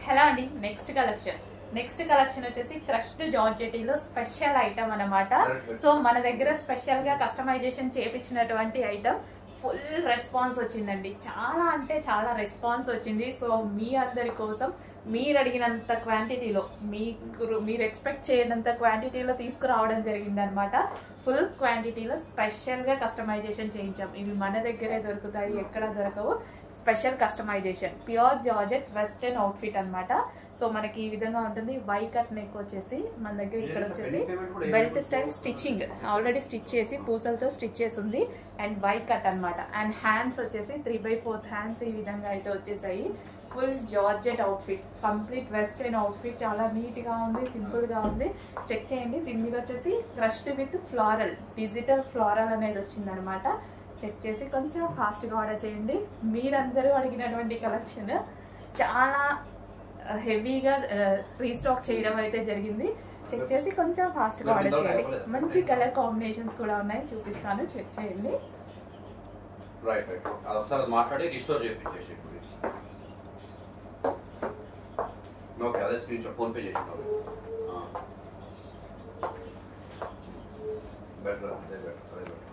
hello అండి next collection next collection వచ్చేసి crushed జార్జెటీలో స్పెషల్ ఐటమ్ అన్నమాట సో మన దగ్గర స్పెషల్ గా కస్టమైజేషన్ చేపించినటువంటి ఐటమ్ ఫుల్ రెస్పాన్స్ వచ్చిందండి చాలా అంటే చాలా రెస్పాన్స్ వచ్చింది సో మీ అందరి కోసం మీరు అడిగినంత క్వాంటిటీలో మీకు మీరు ఎక్స్పెక్ట్ చేయనంత క్వాంటిటీలో తీసుకురావడం జరిగింది అనమాట ఫుల్ క్వాంటిటీలో స్పెషల్గా కస్టమైజేషన్ చేయించాం ఇవి మన దగ్గరే దొరుకుతాయి ఎక్కడ దొరకవు special customization pure georgette western outfit అన్నమాట సో మనకి ఈ విధంగా ఉంటుంది వై కట్ నెక్ వచ్చేసి మన దగ్గర ఇక్కడ వచ్చేసి belt style stitching already stitch చేసి పూసలతో స్టిచ్ చేసి ఉంది అండ్ వై కట్ అన్నమాట అండ్ హ్యాండ్స్ వచ్చేసి త్రీ బై ఫోర్త్ హ్యాండ్స్ ఈ విధంగా అయితే వచ్చేసాయి full georgette outfit complete western outfit చాలా నీట్గా ఉంది సింపుల్గా ఉంది చెక్ చేయండి దీని మీద వచ్చేసి crushed with floral digital floral అనేది వచ్చిందనమాట చెక్ చేసి కొంచెం ఫాస్ట్గా ఆర్డర్ చేయండి మీరందరూ అడిగినటువంటి కలెక్షన్ చాలా హెవీగా రీస్టాక్ చేయడం అయితే జరిగింది చెక్ చేసి కొంచెం ఫాస్ట్గా ఆర్డర్ చేయండి మంచి కలర్ కాంబినేషన్స్ కూడా ఉన్నాయి చూపిస్తాను చెక్ చేయండి రైట్ రైట్ అది ఒకసారి మాట్లాడి రిస్టోర్ చేయించేసి ఓకే అదే స్క్రీన్ షాట్ ఫోన్ పే చేసినావు బెటర్ అదే బెటర్ అదే బెటర్